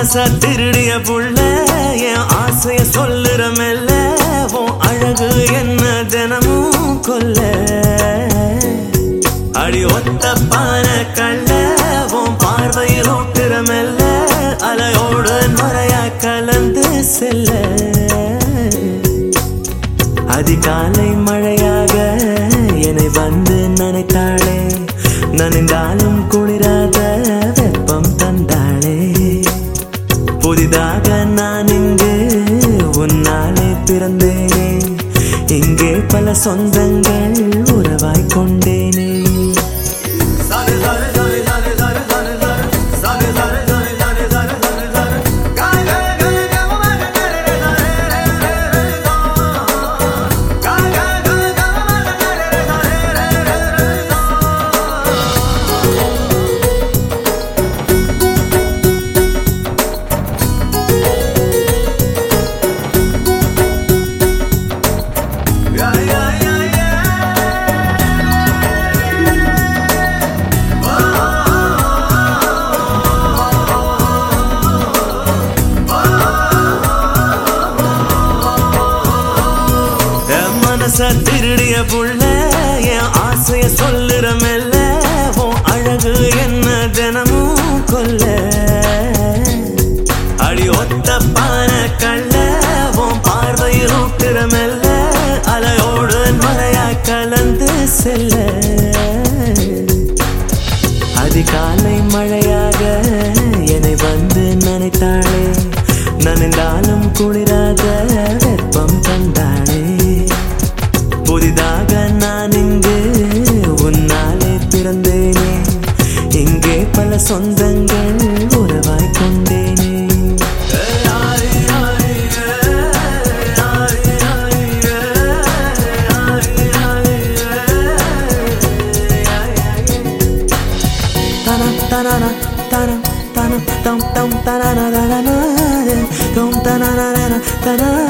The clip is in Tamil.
மனச திருடிய புள்ள என் ஆசைய சொல்லுற மெல்ல உன் அழகு என்ன தினமும் கொல்ல அடி ஒத்த பான கள்ள உன் பார்வையில் ஓட்டுற மெல்ல அலையோடு நுரையா கலந்து செல்ல அதிகாலை மழையாக என்னை வந்து நனைத்தாளே நனைந்தாலும் குளிராத வெப்பம் தந்தாளே புதிதாக நான் இங்கு உன்னாலே பிறந்தேனே இங்கே பல சொந்தங்கள் உறவாய் கொண்டேனே என் மனச திருடிய புள்ள என் ஆசைய சொல்லுற மெல்ல உன் அழகு என்ன தினமும் கொல்ல அடி ஒத்த பான கள்ள உன் பார்வையில் ஊட்டுற மெல்ல அலையோடு மழையா கலந்து செல்ல அதிகாலை மழையாக என்னை வந்து நனைத்தாளே நனைந்தாலும் குளிராத வெப்பம் தந்தாளே புதிதாக நான் இங்கு உன்னாலே பிறந்தேனே இங்கே பல சொந்தங்கள் உறவாய் கொண்டேனே Tana tanana tana tana tam tam tanana tanana tam tanana tana